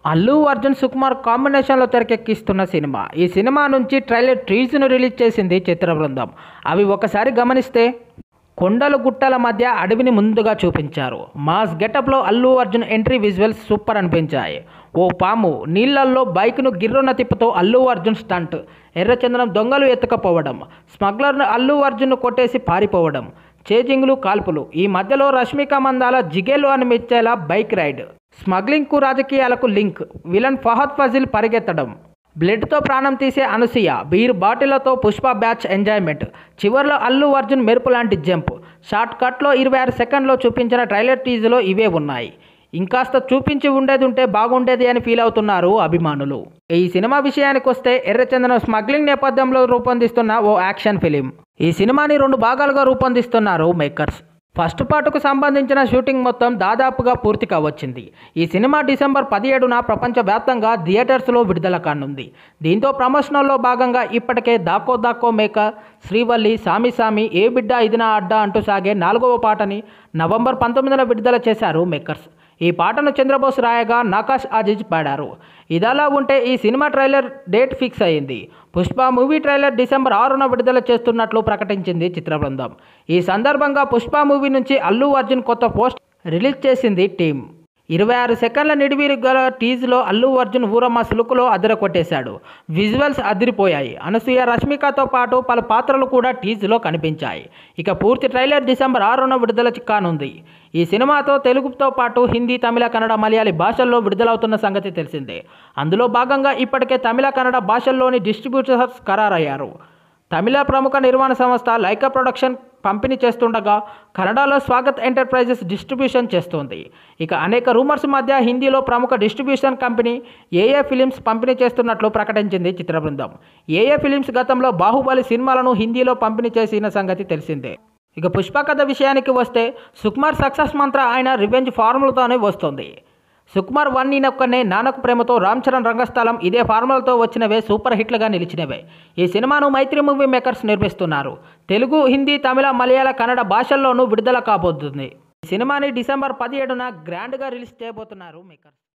అల్లు అర్జున్ సుకుమార్ కాంబినేషన్లో తెరకెక్కిస్తున్న సినిమా ఈ సినిమా నుంచి ట్రైలర్ ట్రీజ్ను రిలీజ్ చేసింది చిత్ర బృందం అవి ఒకసారి గమనిస్తే కొండలు గుట్టల మధ్య అడవిని ముందుగా చూపించారు మాస్ గెటప్లో Allu Arjun entry visuals super అనిపించాయి ఓ పాము నీళ్లల్లో బైక్ను గిర్రున తిప్పుతో అల్లు అర్జున్ స్టంట్ ఎర్రచందనం దొంగలు ఎత్తుకపోవడం స్మగ్లర్ను అల్లు అర్జున్ను కొట్టేసి పారిపోవడం చేజింగ్లు కాల్పులు ఈ మధ్యలో రష్మిక మందాల జిగేలు అని మెచ్చేలా బైక్ రైడ్ స్మగ్లింగ్కు రాజకీయాలకు లింక్ విలన్ ఫహద్ ఫజిల్ పరిగెత్తడం బ్లడ్తో ప్రాణం తీసే అనసూయ బీర్ బాటిళ్లతో పుష్ప బ్యాచ్ ఎంజాయ్మెంట్ చివర్లో అల్లు అర్జున్ మెరుపు లాంటి జంప్ షార్ట్ కట్లో ఇరవై ఆరు సెకండ్లో చూపించిన ట్రైలర్ టీజులో ఇవే ఉన్నాయి ఇంకాస్త చూపించి ఉండేది ఉంటే బాగుండేది అని ఫీల్ అవుతున్నారు అభిమానులు ఈ సినిమా విషయానికి వస్తే ఎర్రచందనం స్మగ్లింగ్ నేపథ్యంలో రూపొందిస్తున్న ఓ యాక్షన్ ఫిలిం ఈ సినిమాని రెండు భాగాలుగా రూపొందిస్తున్నారు మేకర్స్ ఫస్ట్ పార్ట్కు సంబంధించిన షూటింగ్ మొత్తం దాదాపుగా పూర్తి కావచ్చింది ఈ సినిమా డిసెంబర్ పదిహేడున ప్రపంచవ్యాప్తంగా థియేటర్స్లో విడుదల కానుంది దీంతో ప్రమోషనల్లో భాగంగా ఇప్పటికే దాకో దాకో మేక శ్రీవల్లి సామి సామి ఏ బిడ్డ ఇదినా అడ్డా అంటూ సాగే నాలుగవ పాటని నవంబర్ పంతొమ్మిదిన విడుదల చేశారు మేకర్స్ ఈ పాటను చంద్రబోస్ రాయగా నకాష్ అజీజ్ పాడారు ఇదలా ఉంటే ఈ సినిమా ట్రైలర్ డేట్ ఫిక్స్ అయింది పుష్ప మూవీ ట్రైలర్ డిసెంబర్ ఆరున విడుదల చేస్తున్నట్లు ప్రకటించింది చిత్ర బృందం ఈ సందర్భంగా పుష్ప మూవీ నుంచి అల్లు అర్జున్ కొత్త పోస్ట్ రిలీజ్ చేసింది టీం ఇరవై ఆరు సెకండ్ల నిడివీరు గల టీజ్లో అల్లు అర్జున్ ఊరమ్మ సులుకులో అదర కొట్టేశాడు విజువల్స్ అదిరిపోయాయి అనసూయ రష్మికతో పాటు పలు పాత్రలు కూడా టీజ్లో కనిపించాయి ఇక పూర్తి ట్రైలర్ డిసెంబర్ ఆరున విడుదల కానుంది ఈ సినిమాతో తెలుగుతో పాటు హిందీ తమిళ కన్నడ మలయాళీ భాషల్లో విడుదలవుతున్న సంగతి తెలిసిందే అందులో భాగంగా ఇప్పటికే తమిళ కన్నడ భాషల్లోని డిస్ట్రిబ్యూటర్స్ ఖరారయ్యారు తమిళ ప్రముఖ నిర్మాణ సంస్థ లైకా ప్రొడక్షన్ పంపిణీ చేస్తుండగా కన్నడలో స్వాగత్ ఎంటర్ప్రైజెస్ డిస్ట్రిబ్యూషన్ చేస్తోంది ఇక అనేక రూమర్స్ మధ్య హిందీలో ప్రముఖ డిస్ట్రిబ్యూషన్ కంపెనీ ఏఏ ఫిలిమ్స్ పంపిణీ చేస్తున్నట్లు ప్రకటించింది చిత్ర బృందం ఏఏ ఫిలిమ్స్ గతంలో బాహుబలి సినిమాలను హిందీలో పంపిణీ చేసిన సంగతి తెలిసిందే ఇక పుష్ప కథ విషయానికి వస్తే సుకుమార్ సక్సెస్ మంత్ర ఆయన రివెంజ్ ఫార్ములతోనే వస్తుంది సుకుమార్ వన్ ఈయనొక్కనే నానకు ప్రేమతో రామ్ చరణ్ రంగస్థలం ఇదే ఫార్ములతో వచ్చినవే సూపర్ హిట్లుగా నిలిచినవే ఈ సినిమాను మైత్రి మూవీ మేకర్స్ నిర్మిస్తున్నారు తెలుగు హిందీ తమిళ మలయాళ కన్నడ భాషల్లోనూ విడుదల కాబోతుంది ఈ సినిమాని డిసెంబర్ పదిహేడున గ్రాండ్గా రిలీజ్ చేయబోతున్నారు మేకర్స్